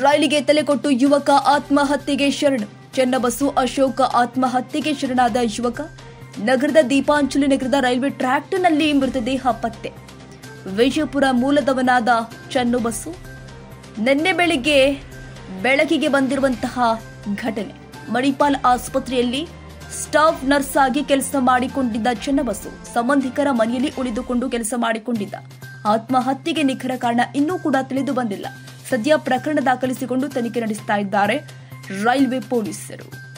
ರೈಲಿಗೆ ತಲೆಕೊಟ್ಟು ಯುವಕ ಆತ್ಮಹತ್ಯೆಗೆ ಶರಣು ಚನ್ನಬಸು ಅಶೋಕ ಆತ್ಮಹತ್ಯೆಗೆ ಶರಣಾದ ಯುವಕ ನಗರದ ದೀಪಾಂಜಲಿ ನಗರದ ರೈಲ್ವೆ ಟ್ರ್ಯಾಕ್ನಲ್ಲಿ ಮೃತದೇಹ ಪತ್ತೆ ವಿಜಯಪುರ ಮೂಲದವನಾದ ಚನ್ನಬಸು ನಿನ್ನೆ ಬೆಳಿಗ್ಗೆ ಬೆಳಕಿಗೆ ಬಂದಿರುವಂತಹ ಘಟನೆ ಮಣಿಪಾಲ್ ಆಸ್ಪತ್ರೆಯಲ್ಲಿ ಸ್ಟಾಫ್ ನರ್ಸ್ ಆಗಿ ಕೆಲಸ ಮಾಡಿಕೊಂಡಿದ್ದ ಚನ್ನಬಸು ಸಂಬಂಧಿಕರ ಮನೆಯಲ್ಲಿ ಉಳಿದುಕೊಂಡು ಕೆಲಸ ಮಾಡಿಕೊಂಡಿದ್ದ ಆತ್ಮಹತ್ಯೆಗೆ ನಿಖರ ಕಾರಣ ಇನ್ನೂ ಕೂಡ ತಿಳಿದು ಬಂದಿಲ್ಲ ಸದ್ಯ ಪ್ರಕರಣ ದಾಖಲಿಸಿಕೊಂಡು ತನಿಖೆ ನಡೆಸ್ತಾ ಇದ್ದಾರೆ ರೈಲ್ವೆ ಪೊಲೀಸರು